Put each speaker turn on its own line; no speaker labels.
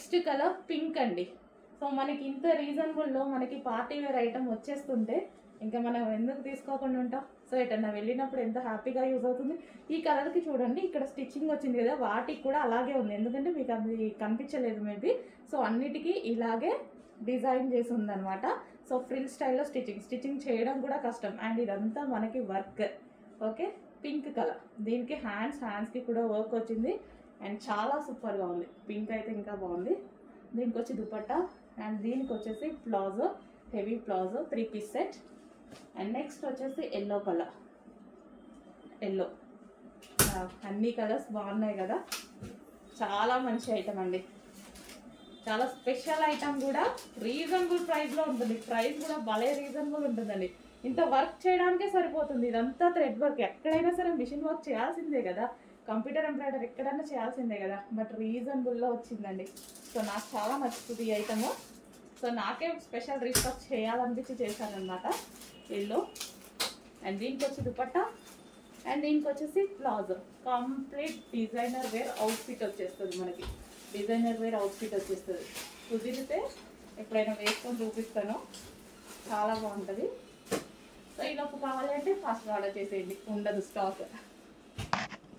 next colour pink అండి so మనకి ఇంత రీజనబుల్లో మనకి పార్టీ వేర్ ఐటమ్ వచ్చేస్తుంటే ఇంకా మనం ఎందుకు తీసుకోకుండా ఉంటాం సో ఎటన్నా వెళ్ళినప్పుడు ఎంత హ్యాపీగా యూజ్ అవుతుంది ఈ కలర్కి చూడండి ఇక్కడ స్టిచ్చింగ్ వచ్చింది కదా వాటికి కూడా అలాగే ఉంది ఎందుకంటే మీకు అది కనిపించలేదు మేబీ సో అన్నిటికీ ఇలాగే డిజైన్ చేసి ఉందన్నమాట సో ఫ్రిల్ స్టైల్లో స్టిచ్చింగ్ స్టిచ్చింగ్ చేయడం కూడా కష్టం అండ్ ఇదంతా మనకి వర్క్ ఓకే పింక్ కలర్ దీనికి హ్యాండ్స్ హ్యాండ్స్కి కూడా వర్క్ వచ్చింది అండ్ చాలా సూపర్గా ఉంది పింక్ అయితే ఇంకా బాగుంది దీనికి వచ్చి దుపట్టా అండ్ దీనికి వచ్చేసి palazzo heavy palazzo three piece set and next వచ్చేసి ఎల్లో కలర్ ఎల్లో అన్ని కలర్స్ బాగున్నాయి కదా చాలా మంచి ఐటమ్ అండి చాలా స్పెషల్ ఐటమ్ కూడా రీజనబుల్ ప్రైస్లో ఉంటుంది ప్రైస్ కూడా భలే రీజనబుల్ ఉంటుందండి ఇంత వర్క్ చేయడానికే సరిపోతుంది ఇదంతా థ్రెడ్ వర్క్ ఎక్కడైనా సరే మిషన్ వర్క్ చేయాల్సిందే కదా కంప్యూటర్ ఎంబ్రాయిడర్ ఎక్కడైనా చేయాల్సిందే కదా బట్ రీజనబుల్లో వచ్చిందండి సో నాకు చాలా నచ్చుతుంది ఈ ఐటమ్ సో నాకే స్పెషల్ రీస్టాక్ చేయాలనిపించి చేశానమాట ఎల్లో అండ్ దీనికి వచ్చి దుపట్టా అండ్ దీనికి వచ్చేసి palazzo complete designer wear outfit వచ్చేస్తుంది మనకి డిజైనర్ వేర్ అవుట్ఫిట్ వచ్చేస్తుంది కుదిరితే ఎప్పుడైనా వేసుకొని చూపిస్తాను చాలా బాగుంటుంది సో ఈలోపు కావాలి అంటే ఫస్ట్ ఆర్డర్ చేసేయండి ఉండదు స్టాక్